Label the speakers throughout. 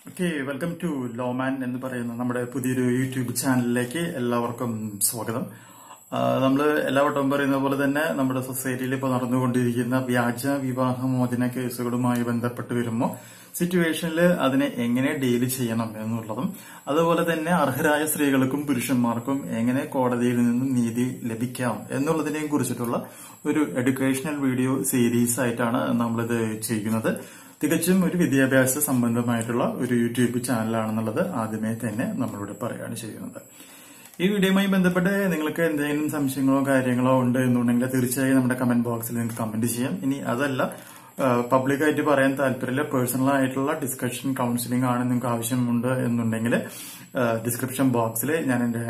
Speaker 1: okay welcome to ലോമാൻ എന്ന് പറയുന്ന നമ്മുടെ പുതിയൊരു യൂട്യൂബ് ചാനലിലേക്ക് എല്ലാവർക്കും സ്വാഗതം നമ്മൾ എല്ലാ വട്ടവും പറയുന്ന പോലെ തന്നെ നമ്മുടെ സൊസൈറ്റിയിൽ ഇപ്പോൾ നടന്നുകൊണ്ടിരിക്കുന്ന വ്യാജ വിവാഹമോചന കേസുകളുമായി ബന്ധപ്പെട്ട് വരുമ്പോൾ സിറ്റുവേഷനിൽ അതിനെ എങ്ങനെ ഡീൽ ചെയ്യണം എന്നുള്ളതും അതുപോലെ തന്നെ അർഹരായ സ്ത്രീകൾക്കും പുരുഷന്മാർക്കും എങ്ങനെ കോടതിയിൽ നിന്നും നീതി ലഭിക്കാം എന്നുള്ളതിനെയും കുറിച്ചിട്ടുള്ള ഒരു എഡ്യൂക്കേഷണൽ വീഡിയോ സീരീസ് ആയിട്ടാണ് നമ്മളിത് ചെയ്യുന്നത് തികച്ചും ഒരു വിദ്യാഭ്യാസ സംബന്ധമായിട്ടുള്ള ഒരു യൂട്യൂബ് ചാനലാണെന്നുള്ളത് ആദ്യമേ തന്നെ നമ്മളിവിടെ പറയുകയാണ് ചെയ്യുന്നത് ഈ വീഡിയോയുമായി ബന്ധപ്പെട്ട് നിങ്ങൾക്ക് എന്തെങ്കിലും സംശയങ്ങളോ കാര്യങ്ങളോ ഉണ്ട് എന്നുണ്ടെങ്കിൽ തീർച്ചയായും നമ്മുടെ കമന്റ് ബോക്സിൽ നിങ്ങൾക്ക് കമന്റ് ചെയ്യാം ഇനി അതല്ല പബ്ലിക്കായിട്ട് പറയാൻ താല്പര്യമില്ല പേഴ്സണൽ ആയിട്ടുള്ള ഡിസ്കഷൻ കൗൺസിലിംഗ് ആണ് നിങ്ങൾക്ക് ആവശ്യമുണ്ട് എന്നുണ്ടെങ്കിൽ ഡിസ്ക്രിപ്ഷൻ ബോക്സിൽ ഞാൻ എന്റെ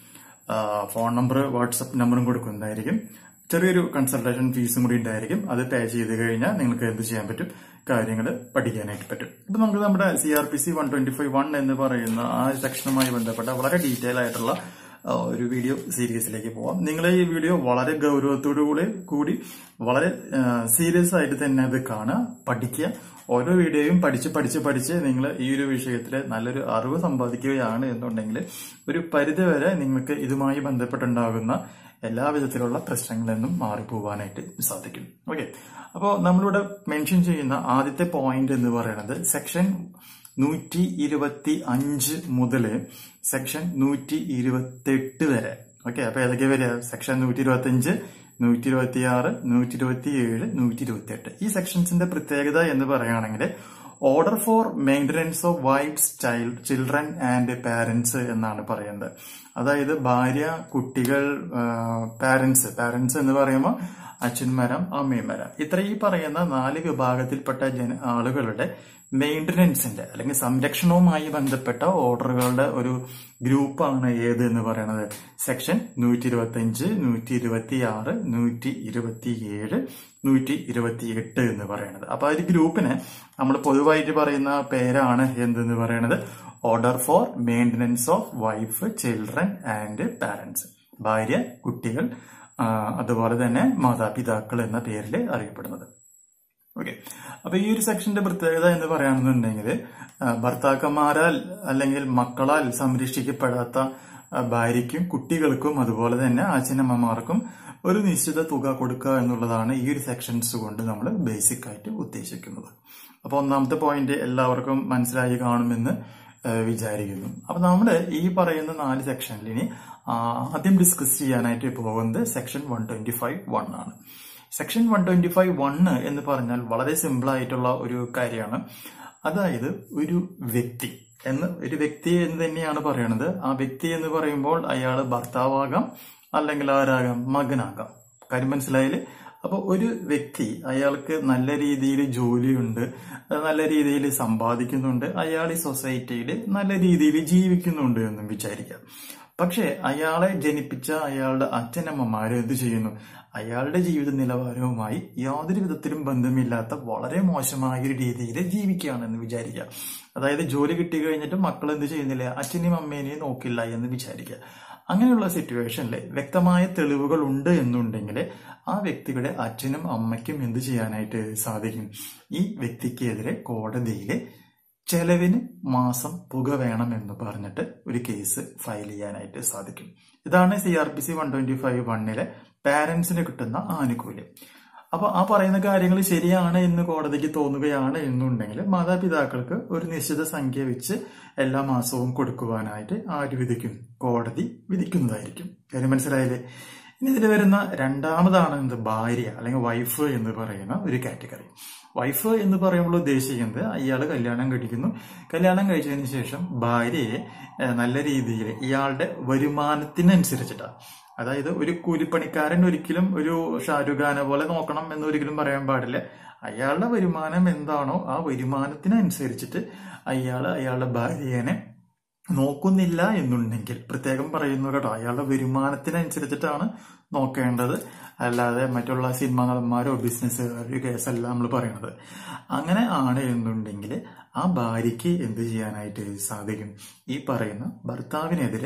Speaker 1: ഫോൺ നമ്പർ വാട്സപ്പ് നമ്പറും കൊടുക്കുന്നതായിരിക്കും ചെറിയൊരു കൺസൾട്ടേഷൻ ഫീസും കൂടി ഉണ്ടായിരിക്കും അത് പേ ചെയ്ത് കഴിഞ്ഞാൽ നിങ്ങൾക്ക് എന്ത് ചെയ്യാൻ പറ്റും കാര്യങ്ങൾ പഠിക്കാനായിട്ട് പറ്റും ഇപ്പൊ നമുക്ക് നമ്മുടെ C R P C one twenty five one എന്ന് പറയുന്ന ആ സെക്ഷനുമായി ബന്ധപ്പെട്ട വളരെ ഡീറ്റെയിൽ ആയിട്ടുള്ള ഒരു വീഡിയോ സീരീസിലേക്ക് പോവാം നിങ്ങൾ ഈ വീഡിയോ വളരെ ഗൗരവത്തോടു കൂടി കൂടി വളരെ സീരിയസ് ആയിട്ട് തന്നെ അത് കാണുക പഠിക്കുക ഓരോ വീഡിയോയും പഠിച്ച് പഠിച്ച് പഠിച്ച് നിങ്ങൾ ഈ ഒരു വിഷയത്തിൽ നല്ലൊരു അറിവ് സമ്പാദിക്കുകയാണ് എന്നുണ്ടെങ്കിൽ ഒരു പരിധിവരെ നിങ്ങൾക്ക് ഇതുമായി ബന്ധപ്പെട്ടുണ്ടാകുന്ന എല്ലാ വിധത്തിലുള്ള പ്രശ്നങ്ങളിൽ നിന്നും മാറിപ്പോവാനായിട്ട് സാധിക്കും ഓക്കെ അപ്പോൾ നമ്മളിവിടെ മെൻഷൻ ചെയ്യുന്ന ആദ്യത്തെ പോയിന്റ് എന്ന് പറയുന്നത് സെക്ഷൻ നൂറ്റി ഇരുപത്തി അഞ്ച് മുതൽ സെക്ഷൻ നൂറ്റി ഇരുപത്തി എട്ട് വരെ ഓക്കെ അപ്പൊ ഏതൊക്കെ വരിക സെക്ഷൻ നൂറ്റി ഇരുപത്തി അഞ്ച് നൂറ്റി ഇരുപത്തി ആറ് നൂറ്റി ഇരുപത്തി ഏഴ് നൂറ്റി ഇരുപത്തി എട്ട് ഈ സെക്ഷൻസിന്റെ പ്രത്യേകത എന്ന് പറയുകയാണെങ്കിൽ order for maintenance of wife's child children and parents എന്നാണ് പറയുന്നത് അതായത് ഭാര്യ കുട്ടികൾ പാരന്റ്സ് പാരന്റ്സ് എന്ന് പറയുമ്പോൾ അച്ഛന്മാരം അമ്മയന്മാരം ഇത്ര ഈ പറയുന്ന നാല് വിഭാഗത്തിൽപ്പെട്ട ജന ആളുകളുടെ മെയിൻ്റനൻസിന്റെ അല്ലെങ്കിൽ സംരക്ഷണവുമായി ബന്ധപ്പെട്ട ഓർഡറുകളുടെ ഒരു ഗ്രൂപ്പാണ് ഏത് എന്ന് പറയുന്നത് സെക്ഷൻ നൂറ്റി ഇരുപത്തി അഞ്ച് നൂറ്റി ഇരുപത്തി ആറ് നൂറ്റി ഇരുപത്തി ഏഴ് നൂറ്റി ഇരുപത്തി എട്ട് എന്ന് പറയുന്നത് അപ്പൊ ആ ഒരു ഗ്രൂപ്പിന് നമ്മൾ പൊതുവായിട്ട് പറയുന്ന പേരാണ് എന്തെന്ന് പറയുന്നത് order for maintenance of wife children and parents ഭാര്യ കുട്ടികൾ അതുപോലെ തന്നെ മാതാപിതാക്കൾ എന്ന പേരിൽ അറിയപ്പെടുന്നത് ഓക്കെ അപ്പൊ ഈ ഒരു സെക്ഷന്റെ പ്രത്യേകത എന്ന് പറയുകയാണെന്നുണ്ടെങ്കിൽ ഭർത്താക്കന്മാരാൽ അല്ലെങ്കിൽ മക്കളാൽ സംരക്ഷിക്കപ്പെടാത്ത ഭാര്യയ്ക്കും കുട്ടികൾക്കും അതുപോലെ തന്നെ അച്ഛനമ്മമാർക്കും ഒരു നിശ്ചിത തുക കൊടുക്കുക എന്നുള്ളതാണ് ഈ ഒരു സെക്ഷൻസ് കൊണ്ട് നമ്മൾ ബേസിക് ആയിട്ട് ഉദ്ദേശിക്കുന്നത് അപ്പൊ ഒന്നാമത്തെ പോയിന്റ് എല്ലാവർക്കും മനസ്സിലായി കാണുമെന്ന് വിചാരിക്കുന്നു അപ്പൊ നമ്മൾ ഈ പറയുന്ന നാല് സെക്ഷനിൽ ഇനി ആദ്യം ഡിസ്കസ് ചെയ്യാനായിട്ട് പോകുന്നത് section one twenty five one ആണ് section one twenty five one എന്ന് പറഞ്ഞാൽ വളരെ സിമ്പിൾ ആയിട്ടുള്ള ഒരു കാര്യമാണ് അതായത് ഒരു വ്യക്തി എന്ന് ഒരു വ്യക്തി എന്ന് തന്നെയാണ് പറയണത് ആ വ്യക്തി എന്ന് പറയുമ്പോൾ അയാൾ ഭർത്താവാകാം അല്ലെങ്കിൽ ആരാകാം മകനാകാം കാര്യം മനസ്സിലായാല് അപ്പൊ ഒരു വ്യക്തി അയാൾക്ക് നല്ല രീതിയിൽ ജോലിയുണ്ട് നല്ല രീതിയിൽ സമ്പാദിക്കുന്നുണ്ട് അയാൾ ഈ സൊസൈറ്റിയിൽ നല്ല രീതിയിൽ ജീവിക്കുന്നുണ്ട് എന്നും വിചാരിക്കാം പക്ഷെ അയാളെ ജനിപ്പിച്ച അയാളുടെ അച്ഛനമ്മമാര് എന്ത് ചെയ്യുന്നു അയാളുടെ ജീവിത നിലവാരവുമായി യാതൊരു വിധത്തിലും ബന്ധമില്ലാത്ത വളരെ മോശമായ ഒരു രീതിയിൽ ജീവിക്കുകയാണെന്ന് വിചാരിക്കുക അതായത് ജോലി കിട്ടി കഴിഞ്ഞിട്ട് മക്കൾ എന്ത് ചെയ്യുന്നില്ല അച്ഛനെയും അമ്മേനെയും നോക്കില്ല എന്ന് വിചാരിക്കുക അങ്ങനെയുള്ള സിറ്റുവേഷനിൽ വ്യക്തമായ തെളിവുകൾ ഉണ്ട് എന്നുണ്ടെങ്കിൽ ആ വ്യക്തിയുടെ അച്ഛനും അമ്മയ്ക്കും എന്ത് ചെയ്യാനായിട്ട് സാധിക്കും ഈ വ്യക്തിക്കെതിരെ കോടതിയിൽ ചെലവിന് മാസം തുക വേണം എന്ന് പറഞ്ഞിട്ട് ഒരു കേസ് ഫയൽ ചെയ്യാനായിട്ട് സാധിക്കും ഇതാണ് C R P C one twenty five വണ്ണിലെ പാരന്റ്സിന് കിട്ടുന്ന ആനുകൂല്യം അപ്പൊ ആ പറയുന്ന കാര്യങ്ങൾ ശരിയാണ് എന്ന് കോടതിക്ക് തോന്നുകയാണ് എന്നുണ്ടെങ്കിൽ മാതാപിതാക്കൾക്ക് ഒരു നിശ്ചിത സംഖ്യ വെച്ച് എല്ലാ മാസവും കൊടുക്കുവാനായിട്ട് ആര് വിധിക്കും കോടതി വിധിക്കുന്നതായിരിക്കും കാര്യം മനസ്സിലായില്ലേ ഇനി ഇതിൽ വരുന്ന രണ്ടാമതാണ് എന്ത് ഭാര്യ അല്ലെങ്കിൽ വൈഫ് എന്ന് പറയുന്ന ഒരു കാറ്റഗറി വൈഫ് എന്ന് പറയുമ്പോൾ ഉദ്ദേശിക്കുന്നത് അയാൾ കല്യാണം കഴിക്കുന്നു കല്യാണം കഴിച്ചതിന് ശേഷം ഭാര്യയെ നല്ല രീതിയിൽ ഇയാളുടെ വരുമാനത്തിനനുസരിച്ചിട്ടാണ് അതായത് ഒരു കൂലിപ്പണിക്കാരൻ ഒരിക്കലും ഒരു ഷാരൂഖ് ഖാനെ പോലെ നോക്കണം എന്ന് ഒരിക്കലും പറയാൻ പാടില്ല അയാളുടെ വരുമാനം എന്താണോ ആ വരുമാനത്തിനനുസരിച്ചിട്ട് അയാൾ അയാളുടെ ഭാര്യനെ നോക്കുന്നില്ല എന്നുണ്ടെങ്കിൽ പ്രത്യേകം പറയുന്നു കേട്ടോ അയാളുടെ വരുമാനത്തിനനുസരിച്ചിട്ടാണ് നോക്കേണ്ടത് അല്ലാതെ മറ്റുള്ള സിനിമ നടന്മാരോ ബിസിനസ്സുകാരോ കേസല്ല നമ്മൾ പറയണത് അങ്ങനെ ആണ് എന്നുണ്ടെങ്കിൽ ആ ഭാര്യയ്ക്ക് എന്ത് ചെയ്യാനായിട്ട് സാധിക്കും ഈ പറയുന്ന ഭർത്താവിനെതിരെ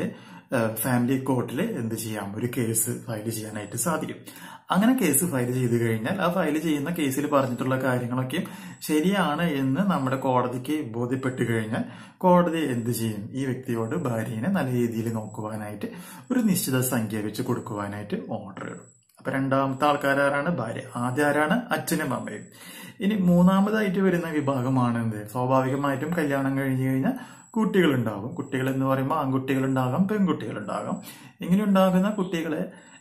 Speaker 1: ഫാമിലി കോർട്ടിൽ എന്ത് ചെയ്യാം ഒരു കേസ് ഫയൽ ചെയ്യാനായിട്ട് സാധിക്കും അങ്ങനെ കേസ് ഫയൽ ചെയ്ത് കഴിഞ്ഞാൽ ആ ഫയൽ ചെയ്യുന്ന കേസിൽ പറഞ്ഞിട്ടുള്ള കാര്യങ്ങളൊക്കെ ശരിയാണ് എന്ന് നമ്മുടെ കോടതിക്ക് ബോധ്യപ്പെട്ടു കഴിഞ്ഞാൽ കോടതി എന്ത് ചെയ്യും ഈ വ്യക്തിയോട് ഭാര്യനെ നല്ല രീതിയിൽ നോക്കുവാനായിട്ട് ഒരു നിശ്ചിത സംഖ്യ വെച്ച് കൊടുക്കുവാനായിട്ട് ഓർഡർ ഇടും അപ്പൊ രണ്ടാമത്തെ ആൾക്കാരാരാണ് ഭാര്യ ആദ്യം ആരാണ് അച്ഛനും അമ്മയും ഇനി മൂന്നാമതായിട്ട് വരുന്ന വിഭാഗമാണ് എന്ത് സ്വാഭാവികമായിട്ടും കല്യാണം കഴിഞ്ഞു കഴിഞ്ഞാൽ കുട്ടികൾ ഉണ്ടാകും കുട്ടികൾ എന്ന് പറയുമ്പോൾ ആൺകുട്ടികൾ ഉണ്ടാകാം പെൺകുട്ടികൾ ഉണ്ടാകാം ഇങ്ങനെ ഉണ്ടാകുന്ന കുട്ടികളെ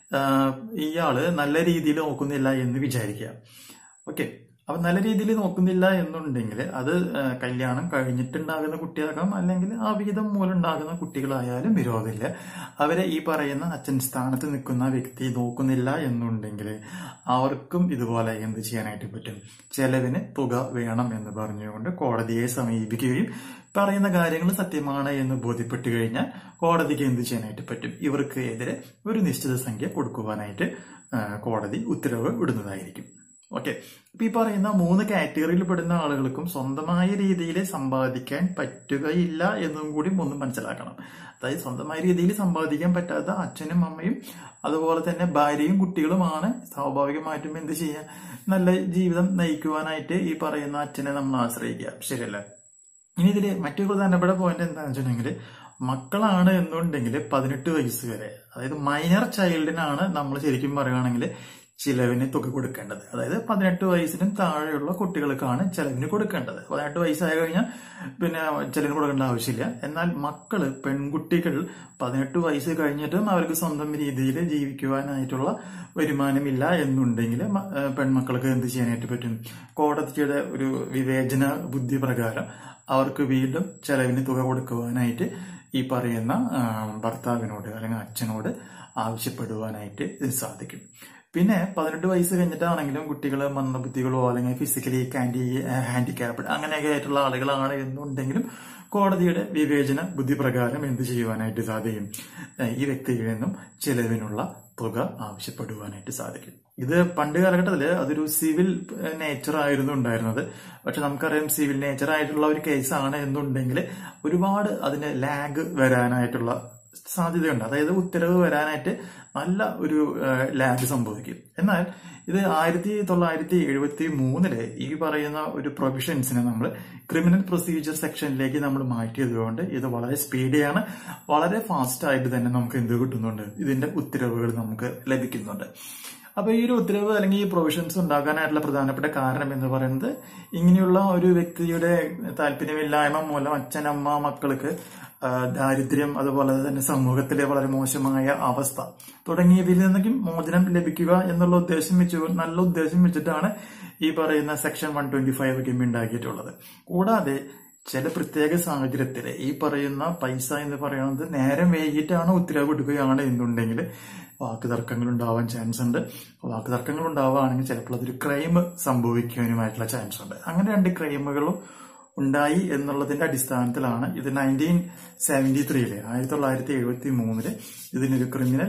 Speaker 1: ഇയാള് നല്ല രീതിയിൽ നോക്കുന്നില്ല എന്ന് വിചാരിക്കുക ഓക്കെ അപ്പൊ നല്ല രീതിയിൽ നോക്കുന്നില്ല എന്നുണ്ടെങ്കിൽ അത് കല്യാണം കഴിഞ്ഞിട്ടുണ്ടാകുന്ന കുട്ടിയാകാം അല്ലെങ്കിൽ ആ വിഹിതം മൂലം ഉണ്ടാകുന്ന കുട്ടികളായാലും വിരോധമില്ല അവരെ ഈ പറയുന്ന അച്ഛൻ സ്ഥാനത്ത് നിൽക്കുന്ന വ്യക്തി നോക്കുന്നില്ല എന്നുണ്ടെങ്കിൽ അവർക്കും ഇതുപോലെ എന്ത് ചെയ്യാനായിട്ട് പറ്റും ചെലവിന് തുക വേണം എന്ന് പറഞ്ഞുകൊണ്ട് കോടതിയെ സമീപിക്കുകയും പറയുന്ന കാര്യങ്ങൾ സത്യമാണ് എന്ന് ബോധ്യപ്പെട്ടു കഴിഞ്ഞാൽ കോടതിക്ക് എന്ത് ചെയ്യാനായിട്ട് പറ്റും ഇവർക്ക് എതിരെ ഒരു നിശ്ചിത സംഖ്യ കൊടുക്കുവാനായിട്ട് കോടതി ഉത്തരവ് ഇടുന്നതായിരിക്കും ഓക്കെ ഇപ്പൊ ഈ പറയുന്ന മൂന്ന് കാറ്റഗറിയിൽ പെടുന്ന ആളുകൾക്കും സ്വന്തമായ രീതിയിൽ സമ്പാദിക്കാൻ പറ്റുകയില്ല എന്നും കൂടി ഒന്ന് മനസ്സിലാക്കണം അതായത് സ്വന്തമായ രീതിയിൽ സമ്പാദിക്കാൻ പറ്റാത്ത അച്ഛനും അമ്മയും അതുപോലെ തന്നെ ഭാര്യയും കുട്ടികളുമാണ് സ്വാഭാവികമായിട്ടും എന്ത് ചെയ്യാൻ നല്ല ജീവിതം നയിക്കുവാനായിട്ട് ഈ പറയുന്ന അച്ഛനെ നമ്മൾ ആശ്രയിക്കുക ശരിയല്ലേ ഇനി ഇതില് മറ്റൊരു പ്രധാനപ്പെട്ട പോയിന്റ് എന്താണെന്ന് വെച്ചിട്ടുണ്ടെങ്കിൽ മക്കളാണ് എന്നുണ്ടെങ്കിൽ പതിനെട്ട് വയസ്സ് വരെ അതായത് മൈനർ ചൈൽഡിനാണ് നമ്മൾ ശരിക്കും പറയുകയാണെങ്കിൽ ചിലവിന് തുക കൊടുക്കേണ്ടത് അതായത് പതിനെട്ട് വയസ്സിനും താഴെയുള്ള കുട്ടികൾക്കാണ് ചെലവിന് കൊടുക്കേണ്ടത് പതിനെട്ട് വയസ്സായി കഴിഞ്ഞാൽ പിന്നെ ചെലവിന് കൊടുക്കേണ്ട ആവശ്യമില്ല എന്നാൽ മക്കള് പെൺകുട്ടികൾ പതിനെട്ട് വയസ്സ് കഴിഞ്ഞിട്ടും അവർക്ക് സ്വന്തം രീതിയിൽ ജീവിക്കുവാനായിട്ടുള്ള വരുമാനമില്ല എന്നുണ്ടെങ്കിൽ പെൺമക്കൾക്ക് എന്ത് ചെയ്യാനായിട്ട് പറ്റും കോടതിയുടെ ഒരു വിവേചന ബുദ്ധി പ്രകാരം അവർക്ക് വീണ്ടും ചെലവിന് തുക കൊടുക്കുവാനായിട്ട് ഈ പറയുന്ന ഭർത്താവിനോട് അല്ലെങ്കിൽ അച്ഛനോട് ആവശ്യപ്പെടുവാനായിട്ട് സാധിക്കും പിന്നെ പതിനെട്ട് വയസ്സ് കഴിഞ്ഞിട്ടാണെങ്കിലും കുട്ടികൾ മന്ദബുദ്ധികളോ അല്ലെങ്കിൽ ഫിസിക്കലി കാൻഡി ഹാൻഡിക്യാപ്ഡ് അങ്ങനെയൊക്കെ ആയിട്ടുള്ള ആളുകളാണ് എന്നുണ്ടെങ്കിലും കോടതിയുടെ വിവേചന ബുദ്ധി പ്രകാരം എന്ത് ചെയ്യുവാനായിട്ട് സാധിക്കും ഈ വ്യക്തിയിൽ നിന്നും ചെലവിനുള്ള തുക ആവശ്യപ്പെടുവാനായിട്ട് സാധിക്കും ഇത് പണ്ട് കാലഘട്ടത്തിൽ അതൊരു സിവിൽ നേച്ചർ ആയിരുന്നു ഉണ്ടായിരുന്നത് പക്ഷെ നമുക്കറിയാം സിവിൽ നേച്ചർ ആയിട്ടുള്ള ഒരു കേസാണ് എന്നുണ്ടെങ്കിൽ ഒരുപാട് അതിന് ലാഗ് വരാനായിട്ടുള്ള സാധ്യതയുണ്ട് അതായത് ഉത്തരവ് വരാനായിട്ട് നല്ല ഒരു ലാഗ് സംഭവിക്കും എന്നാൽ ഇത് ആയിരത്തി തൊള്ളായിരത്തി എഴുപത്തി മൂന്നില് ഈ പറയുന്ന ഒരു പ്രൊവിഷൻസിനെ നമ്മൾ ക്രിമിനൽ പ്രൊസീജിയർ സെക്ഷനിലേക്ക് നമ്മൾ മാറ്റിയതുകൊണ്ട് ഇത് വളരെ സ്പീഡിയാണ് വളരെ ഫാസ്റ്റ് ആയിട്ട് തന്നെ നമുക്ക് എന്ത് കിട്ടുന്നുണ്ട് ഇതിന്റെ ഉത്തരവുകൾ നമുക്ക് ലഭിക്കുന്നുണ്ട് അപ്പൊ ഈ ഒരു ഉത്തരവ് അല്ലെങ്കിൽ ഈ പ്രൊവിഷൻസ് ഉണ്ടാകാനായിട്ടുള്ള പ്രധാനപ്പെട്ട കാരണം എന്ന് പറയുന്നത് ഇങ്ങനെയുള്ള ഒരു വ്യക്തിയുടെ താല്പര്യമില്ലായ്മ മൂലം അച്ഛൻ അമ്മ മക്കൾക്ക് ദാരിദ്ര്യം അതുപോലെ തന്നെ സമൂഹത്തിലെ വളരെ മോശമായ അവസ്ഥ തുടങ്ങിയവയിൽ നിന്നൊക്കെ മോചനം ലഭിക്കുക എന്നുള്ള ഉദ്ദേശം വെച്ച് നല്ല ഉദ്ദേശം വെച്ചിട്ടാണ് ഈ പറയുന്ന സെക്ഷൻ വൺ ട്വന്റി ഫൈവ് ഒക്കെ ഉണ്ടാക്കിയിട്ടുള്ളത് കൂടാതെ ചില പ്രത്യേക സാഹചര്യത്തിൽ ഈ പറയുന്ന പൈസ എന്ന് പറയുന്നത് നേരം വൈകിട്ടാണ് ഉത്തരവ് എടുക്കുകയാണ് എന്നുണ്ടെങ്കിൽ വാക്ക് തർക്കങ്ങൾ ഉണ്ടാവാൻ ചാൻസ് ഉണ്ട് വാക്ക് തർക്കങ്ങൾ ഉണ്ടാവുകയാണെങ്കിൽ ചിലപ്പോൾ അതൊരു ക്രൈം സംഭവിക്കാനുമായിട്ടുള്ള ചാൻസ് ഉണ്ട് അങ്ങനെ രണ്ട് ക്രൈമുകളും ഉണ്ടായി എന്നുള്ളതിന്റെ അടിസ്ഥാനത്തിലാണ് ഇത് നയൻറ്റീൻ സെവന്റി ത്രീയില് ആയിരത്തി തൊള്ളായിരത്തി എഴുപത്തി മൂന്നില് ഇതിനൊരു ക്രിമിനൽ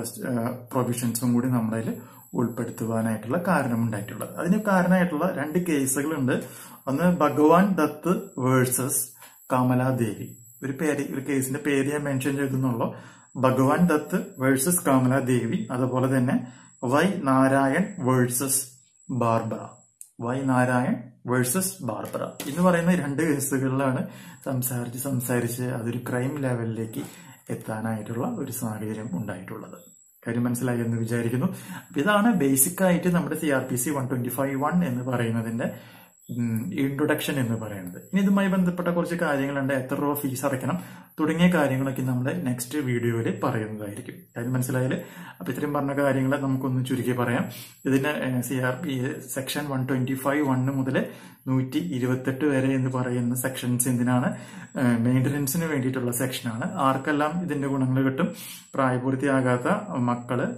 Speaker 1: പ്രൊവിഷൻസും കൂടി നമ്മളതിൽ ഉൾപ്പെടുത്തുവാനായിട്ടുള്ള കാരണമുണ്ടായിട്ടുള്ളത് അതിന് കാരണമായിട്ടുള്ള രണ്ട് കേസുകളുണ്ട് ഒന്ന് ഭഗവാൻ ദത്ത് വേഴ്സസ് കമലാദേവി ഒരു പേര് ഒരു കേസിന്റെ പേര് ഞാൻ മെൻഷൻ ചെയ്തെന്നുള്ളൂ ഭഗവാൻ ദത്ത് വേഴ്സസ് കമലാദേവി അതുപോലെ തന്നെ Y Narayan versus Barbara Y Narayan versus Barbara എന്ന് പറയുന്ന രണ്ട് കേസുകളിലാണ് സംസാരിച്ച് സംസാരിച്ച് അതൊരു ക്രൈം ലെവലിലേക്ക് എത്താനായിട്ടുള്ള ഒരു സാഹചര്യം ഉണ്ടായിട്ടുള്ളത് കാര്യം മനസ്സിലായി എന്ന് വിചാരിക്കുന്നു അപ്പൊ ഇതാണ് ബേസിക് ആയിട്ട് നമ്മുടെ C R P C one twenty five one എന്ന് പറയുന്നതിന്റെ ഇൻട്രൊഡക്ഷൻ എന്ന് പറയുന്നത് ഇനി ഇതുമായി ബന്ധപ്പെട്ട കുറച്ച് കാര്യങ്ങളുണ്ട് എത്ര രൂപ ഫീസ് അടയ്ക്കണം തുടങ്ങിയ കാര്യങ്ങളൊക്കെ നമ്മൾ നെക്സ്റ്റ് വീഡിയോയിൽ പറയുന്നതായിരിക്കും കാര്യം മനസ്സിലായാല് അപ്പൊ ഇത്രയും പറഞ്ഞ കാര്യങ്ങൾ നമുക്കൊന്ന് ചുരുക്കി പറയാം ഇതിന് C R P section one twenty five one മുതൽ നൂറ്റി ഇരുപത്തെട്ട് വരെ എന്ന് പറയുന്ന സെക്ഷൻസ് എന്തിനാണ് മെയിൻ്റനൻസിന് വേണ്ടിയിട്ടുള്ള സെക്ഷനാണ് ആർക്കെല്ലാം ഇതിന്റെ ഗുണങ്ങൾ കിട്ടും പ്രായപൂർത്തിയാകാത്ത മക്കള്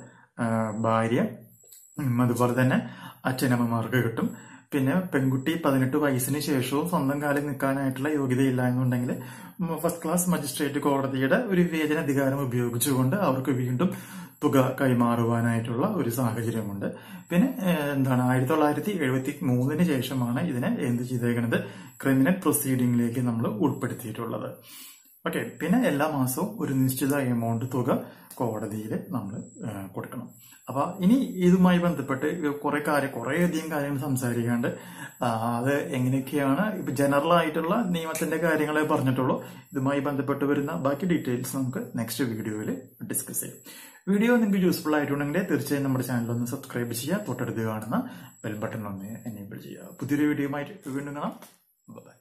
Speaker 1: ഭാര്യ അതുപോലെ തന്നെ അച്ഛനമ്മമാർക്ക് കിട്ടും പിന്നെ പെൺകുട്ടി പതിനെട്ട് വയസ്സിന് ശേഷവും സ്വന്തം കാലിൽ നിൽക്കാനായിട്ടുള്ള യോഗ്യതയില്ല എന്നുണ്ടെങ്കിൽ ഫസ്റ്റ് ക്ലാസ് മജിസ്ട്രേറ്റ് കോടതിയുടെ ഒരു വിവേചന അധികാരം ഉപയോഗിച്ചുകൊണ്ട് അവർക്ക് വീണ്ടും തുക കൈമാറുവാനായിട്ടുള്ള ഒരു സാഹചര്യമുണ്ട് പിന്നെ എന്താണ് ആയിരത്തി തൊള്ളായിരത്തി എഴുപത്തി മൂന്നിന് ശേഷമാണ് ഇതിനെ എന്ത് ചെയ്തേക്കുന്നത് ക്രിമിനൽ പ്രൊസീഡിംഗിലേക്ക് നമ്മൾ ഉൾപ്പെടുത്തിയിട്ടുള്ളത് ഓക്കെ പിന്നെ എല്ലാ മാസവും ഒരു നിശ്ചിത എമൗണ്ട് തുക കോടതിയിൽ നമ്മൾ കൊടുക്കണം അപ്പൊ ഇനി ഇതുമായി ബന്ധപ്പെട്ട് കുറെ കാര്യം കുറെ അധികം കാര്യങ്ങൾ സംസാരിക്കാണ്ട് ആ, അത് എങ്ങനെയൊക്കെയാണ് ഇപ്പൊ ജനറൽ ആയിട്ടുള്ള നിയമത്തിന്റെ കാര്യങ്ങളെ പറഞ്ഞിട്ടുള്ളൂ ഇതുമായി ബന്ധപ്പെട്ട് വരുന്ന ബാക്കി ഡീറ്റെയിൽസ് നമുക്ക് നെക്സ്റ്റ് വീഡിയോയിൽ ഡിസ്കസ് ചെയ്യാം വീഡിയോ നിങ്ങൾക്ക് യൂസ്ഫുൾ ആയിട്ടുണ്ടെങ്കിൽ തീർച്ചയായും നമ്മുടെ ചാനൽ ഒന്ന് സബ്സ്ക്രൈബ് ചെയ്യുക തൊട്ടടുത്ത് കാണുന്ന ബെൽ ബട്ടൺ ഒന്ന് എനേബിൾ ചെയ്യുക പുതിയൊരു വീഡിയോ ആയിട്ട് വീണ്ടും കാണാം ബൈ